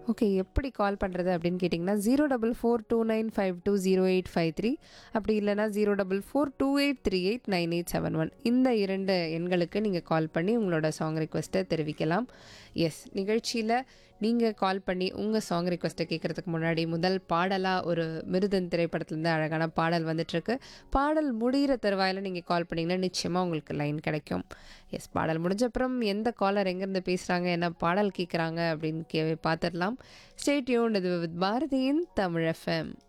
okay எப்படி கால் பண்ணுறது அப்படின்னு கேட்டிங்கன்னா zero double four two nine five two zero eight five three அப்படி இல்லைனா zero double four two eight three eight nine eight seven one இந்த இரண்டு எண்களுக்கு நீங்கள் கால் பண்ணி உங்களோட சாங் ரிக்வெஸ்ட்டை தெரிவிக்கலாம் எஸ் நிகழ்ச்சியில் நீங்கள் கால் பண்ணி உங்கள் சாங் ரிக்வெஸ்ட்டை கேட்குறதுக்கு முன்னாடி முதல் பாடலாக ஒரு மிருதன் திரைப்படத்துலேருந்து அழகான பாடல் வந்துட்டுருக்கு பாடல் முடிகிற தருவாயில் நீங்கள் கால் பண்ணிங்கன்னா நிச்சயமாக உங்களுக்கு லைன் கிடைக்கும் எஸ் பாடல் முடிஞ்ச அப்புறம் எந்த காலர் எங்கேருந்து பேசுகிறாங்க என்ன பாடல் கேட்குறாங்க அப்படின்னு கே பார்த்துடலாம் ஸ்டேட்யூன் இது வித் பாரதியின் தமிழ் எஃப்எம்